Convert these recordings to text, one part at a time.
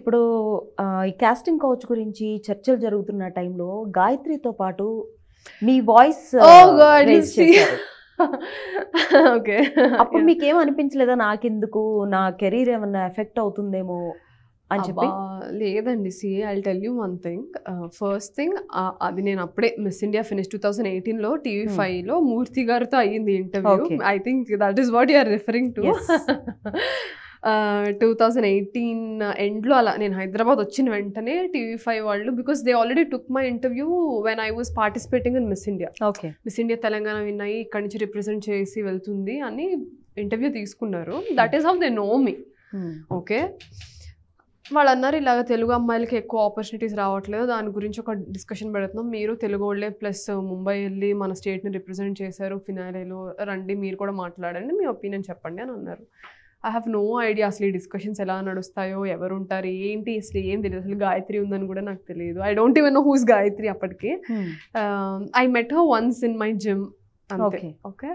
ఇప్పుడు ఆ, ఈ కాస్టింగ్ కౌచ్ గురించి చర్చలు జరుగుతున్న టైంలో గాయత్రితో పాటు మీ వాయిస్ Oh God, రేస్ see. చేశారు ఓకే అప్పుడు మీకేం అనిపించలేదా నాకెందుకు నా కెరీర్ ఏమన్నా ఎఫెక్ట్ అవుతుందేమో అని చెప్పి లేదండి see I tell you one thing first thing అది నేను అప్పుడే Miss India finish two thousand ఎయిటీన్లో టీవీ Hmm. ఫైవ్ లో మూర్తి గారితో అయ్యింది interview Okay. I think that is what you're referring to Yes. Two thousand eighteen ఎండ్లో అలా నేను హైదరాబాద్ వచ్చిన వెంటనే టీవీ ఫైవ్ వాళ్ళు because they already took my interview when I was participating in Miss India okay Miss India Telangana విన్నాయి ఇక్కడి నుంచి represent చేసి వెళ్తుంది అని ఇంటర్వ్యూ తీసుకున్నారు that is how they know me okay వాళ్ళు అన్నారు ఇలాగ తెలుగు అమ్మాయిలకి ఎక్కువ ఆపర్చునిటీస్ రావట్లేదు దాని గురించి ఒక డిస్కషన్ పెడుతున్నాం మీరు తెలుగు వాళ్ళే ప్లస్ ముంబై వెళ్ళి మన స్టేట్ని రిప్రజెంట్ చేశారు ఫినాలేలో రండి మీరు కూడా మాట్లాడండి మీ ఒపీనియన్ చెప్పండి అని అన్నారు ఐ హ్యావ్ నో ఐడియా అసలు ఈ డిస్కషన్స్ ఎలా నడుస్తాయో ఎవరు ఉంటారు ఏంటి అసలు ఏం తెలియదు అసలు గాయత్రి ఉందని కూడా నాకు తెలియదు I don't even know who's Gayathri అప్పటికి I met her once in my gym అంతే Okay. Okay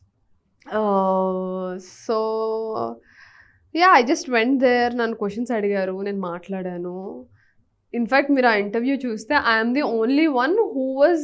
so ya I just went there నన్ను క్వశ్చన్స్ అడిగారు నేను మాట్లాడాను ఇన్ఫ్యాక్ట్ మీరు ఆ ఇంటర్వ్యూ చూస్తే I'm the only one who was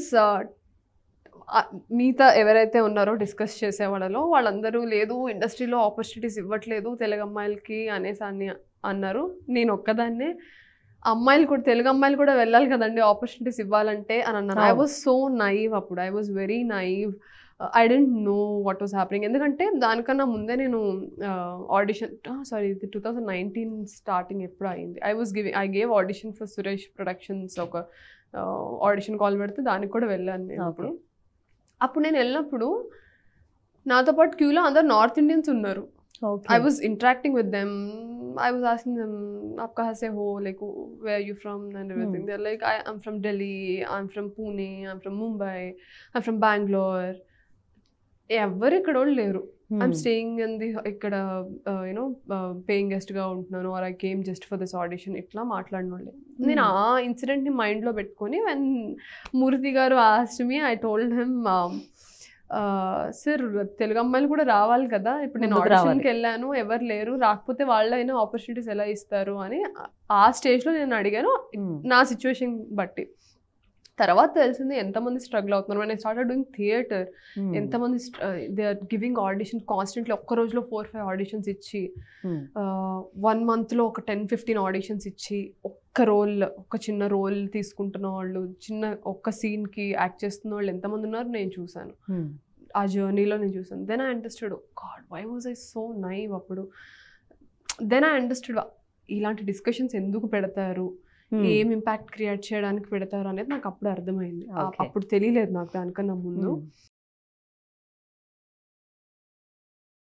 మిగతా ఎవరైతే ఉన్నారో డిస్కస్ చేసే వాళ్ళలో వాళ్ళందరూ లేదు ఇండస్ట్రీలో ఆపర్చునిటీస్ ఇవ్వట్లేదు తెలుగు అమ్మాయిలకి అనేసి అని అన్నారు నేను ఒక్కదాన్నే అమ్మాయిలు కూడా తెలుగు అమ్మాయిలు కూడా వెళ్ళాలి కదండి ఆపర్చునిటీస్ ఇవ్వాలంటే అని అన్నారు ఐ అవును. వాజ్ సో నైవ్ అప్పుడు I was very naive I didn't know what was happening ఎందుకంటే దానికన్నా ముందే నేను ఆడిషన్ సారీ ఇది టూ థౌజండ్ నైన్టీన్ స్టార్టింగ్ ఎప్పుడు అయింది I was giving I gave audition for Suresh productions ఒక ఆడిషన్ కాల్ పెడితే దానికి కూడా వెళ్ళాను నేను అప్పుడు అప్పుడు నేను వెళ్ళినప్పుడు నాతో పాటు క్యూలో అందరు నార్త్ ఇండియన్స్ ఉన్నారు okay I was interacting with them. I was asking them, "आप कहाँ से हो? Like, where are you from?" and everything. Hmm. They're like, I, "I'm from Delhi. I'm from Pune. I'm from Mumbai. I'm from Bangalore." ఎవరు ఇక్కడ వాళ్ళు లేరు I'm staying in the ఇక్కడ you know paying గెస్ట్గా ఉంటున్నాను or I came just for this audition ఇట్లా మాట్లాడిన వాళ్ళే నేను ఆ ఇన్సిడెంట్ని మైండ్లో పెట్టుకొని వెన్ మూర్తి గారు asked me I told him sir Telugu అమ్మాయిలు కూడా రావాలి కదా ఇప్పుడు నేను ముందుకు రావాలి. ఆడిషన్కి వెళ్ళాను ఎవరు లేరు రాకపోతే వాళ్ళైనా ఆపర్చునిటీస్ ఎలా ఇస్తారు అని ఆ స్టేజ్లో నేను అడిగాను నా సిచ్యువేషన్ బట్టి తర్వాత తెలిసింది ఎంతమంది స్ట్రగుల్ అవుతున్నారు నేను స్టార్ట్ డూయింగ్ థియేటర్ ఎంతమంది they are giving audition constantly ఒక్క రోజులో ఫోర్ ఫైవ్ ఆడిషన్స్ ఇచ్చి వన్ మంత్లో ఒక టెన్ ఫిఫ్టీన్ ఆడిషన్స్ ఇచ్చి ఒక్క రోల్ ఒక చిన్న రోల్ తీసుకుంటున్న వాళ్ళు చిన్న ఒక్క సీన్కి యాక్ట్ చేస్తున్న వాళ్ళు ఎంతమంది ఉన్నారు నేను చూశాను ఆ జర్నీలో నేను చూసాను then I understood God why was I so naive అప్పుడు దెన్ ఐ అండర్స్టూడ్ ఇలాంటి డిస్కషన్స్ ఎందుకు పెడతారు ఏం ఇంపాక్ట్ క్రియేట్ చేయడానికి పెడతారు అనేది నాకు అప్పుడు అర్థమైంది ఆ- Okay. అప్పుడు తెలియలేదు నాకు దానికన్నా ముందు